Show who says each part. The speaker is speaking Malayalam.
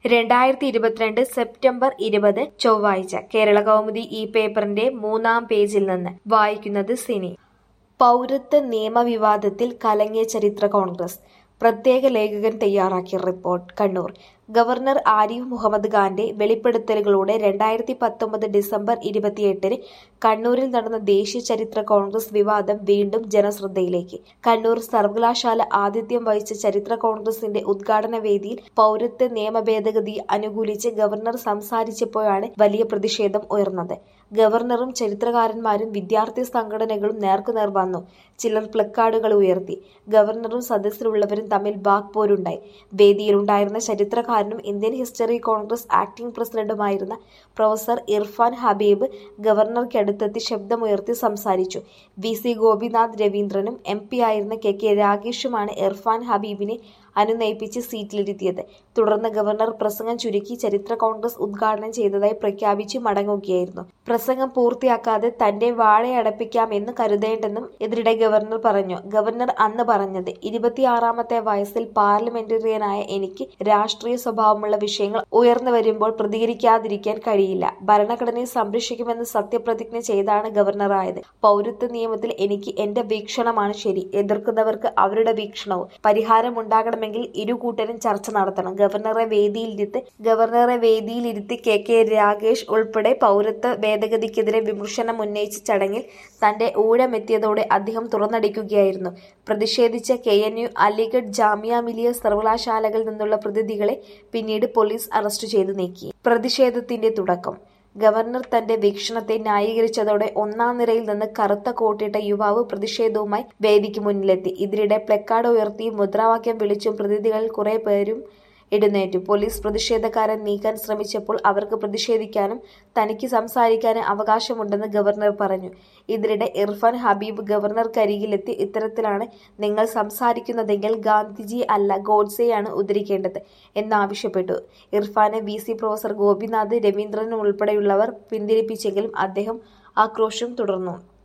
Speaker 1: രണ്ടായിരത്തി ഇരുപത്തിരണ്ട് സെപ്റ്റംബർ ഇരുപത് ചൊവ്വാഴ്ച കേരള കൗമുദി ഈ പേപ്പറിന്റെ മൂന്നാം പേജിൽ നിന്ന് വായിക്കുന്നത് സിനി പൗരത്വ നിയമവിവാദത്തിൽ കലങ്ങിയ ചരിത്ര കോൺഗ്രസ് പ്രത്യേക ലേഖകൻ തയ്യാറാക്കിയ റിപ്പോർട്ട് കണ്ണൂർ ഗവർണർ ആരിഫ് മുഹമ്മദ് ഖാന്റെ വെളിപ്പെടുത്തലുകളോടെ രണ്ടായിരത്തി പത്തൊമ്പത് ഡിസംബർ ഇരുപത്തിയെട്ടിന് കണ്ണൂരിൽ നടന്ന ദേശീയ ചരിത്ര കോൺഗ്രസ് വിവാദം വീണ്ടും ജനശ്രദ്ധയിലേക്ക് കണ്ണൂർ സർവകലാശാല ആതിഥ്യം വഹിച്ച ചരിത്ര കോൺഗ്രസിന്റെ ഉദ്ഘാടന വേദിയിൽ പൗരത്വ നിയമ ഭേദഗതി അനുകൂലിച്ച് ഗവർണർ സംസാരിച്ചപ്പോഴാണ് വലിയ പ്രതിഷേധം ഉയർന്നത് ഗവർണറും ചരിത്രകാരന്മാരും വിദ്യാർത്ഥി സംഘടനകളും നേർക്കുനേർ വന്നു ചിലർ പ്ലക്കാർഡുകൾ ഉയർത്തി ഗവർണറും സദസ്സിലുള്ളവരും തമ്മിൽ വാക്പോരുണ്ടായി വേദിയിലുണ്ടായിരുന്ന ചരിത്രകാരനും ഇന്ത്യൻ ഹിസ്റ്ററി കോൺഗ്രസ് ആക്ടിംഗ് പ്രസിഡന്റുമായിരുന്ന പ്രൊഫസർ ഇർഫാൻ ഹബീബ് ഗവർണർക്കടുത്തെത്തി ശബ്ദമുയർത്തി സംസാരിച്ചു വി സി ഗോപിനാഥ് രവീന്ദ്രനും എം പി ആയിരുന്ന കെ കെ രാഗേഷുമാണ് ഇർഫാൻ ഹബീബിനെ അനുനയിപ്പിച്ച് സീറ്റിലിരുത്തിയത് തുടർന്ന് ഗവർണർ പ്രസംഗം ചുരുക്കി ചരിത്ര കോൺഗ്രസ് ഉദ്ഘാടനം ചെയ്തതായി പ്രഖ്യാപിച്ച് മടങ്ങുകയായിരുന്നു പ്രസംഗം പൂർത്തിയാക്കാതെ തന്റെ വാഴയടപ്പിക്കാമെന്ന് കരുതേണ്ടെന്നും ഇതിനിടെ ഗവർണർ പറഞ്ഞു ഗവർണർ അന്ന് പറഞ്ഞത് ഇരുപത്തിയാറാമത്തെ വയസ്സിൽ പാർലമെന്റേറിയനായ എനിക്ക് രാഷ്ട്രീയ സ്വഭാവമുള്ള വിഷയങ്ങൾ ഉയർന്നു വരുമ്പോൾ പ്രതികരിക്കാതിരിക്കാൻ കഴിയില്ല ഭരണഘടനയെ സംരക്ഷിക്കുമെന്ന് സത്യപ്രതിജ്ഞ ചെയ്താണ് ഗവർണറായത് പൗരത്വ നിയമത്തിൽ എനിക്ക് എന്റെ വീക്ഷണമാണ് ശരി എതിർക്കുന്നവർക്ക് അവരുടെ വീക്ഷണവും പരിഹാരമുണ്ടാകണമെങ്കിൽ ഇരു കൂട്ടരും ചർച്ച നടത്തണം ഗവർണറെ വേദിയിലിരുത്ത് ഗവർണറെ വേദിയിലിരുത്തി കെ കെ രാഗേഷ് ഉൾപ്പെടെ പൗരത്വ ഭേദഗതിക്കെതിരെ വിമർശനം ഉന്നയിച്ച ചടങ്ങിൽ തന്റെ ഊഴമെത്തിയതോടെ അദ്ദേഹം തുറന്നടിക്കുകയായിരുന്നു പ്രതിഷേധിച്ച K N U Aligarh Jamia Millia സർവകലാശാലകളിൽ നിന്നുള്ള പ്രതിനിധികളെ പിന്നീട് പോലീസ് അറസ്റ്റ് ചെയ്തു നീക്കി പ്രതിഷേധത്തിന്റെ തുടക്കം ഗവർണർ തന്റെ വീക്ഷണത്തെ ന്യായീകരിച്ചതോടെ ഒന്നാം നിരയിൽ നിന്ന് കറുത്ത കോട്ടിട്ട യുവാവ് പ്രതിഷേധവുമായി വേദിക്ക് മുന്നിലെത്തി ഇതിനിടെ പ്ലക്കാർഡ് ഉയർത്തിയും മുദ്രാവാക്യം വിളിച്ചും പ്രതിനിധികളിൽ കുറെ പേരും എഴുന്നേറ്റു പോലീസ് പ്രതിഷേധക്കാരെ നീക്കാൻ ശ്രമിച്ചപ്പോൾ അവർക്ക് പ്രതിഷേധിക്കാനും തനിക്ക് സംസാരിക്കാനും അവകാശമുണ്ടെന്ന് ഗവർണർ പറഞ്ഞു ഇതിനിടെ ഇർഫാൻ ഹബീബ് ഗവർണർക്കരികിലെത്തി ഇത്തരത്തിലാണ് നിങ്ങൾ സംസാരിക്കുന്നതെങ്കിൽ ഗാന്ധിജി അല്ല ഗോഡ്സെയാണ് ഉദ്ധരിക്കേണ്ടത് എന്നാവശ്യപ്പെട്ടു ഇർഫാനെ V C professor Gopinath Raveendran ഉൾപ്പെടെയുള്ളവർ പിന്തിരിപ്പിച്ചെങ്കിലും അദ്ദേഹം ആക്രോശം തുടർന്നു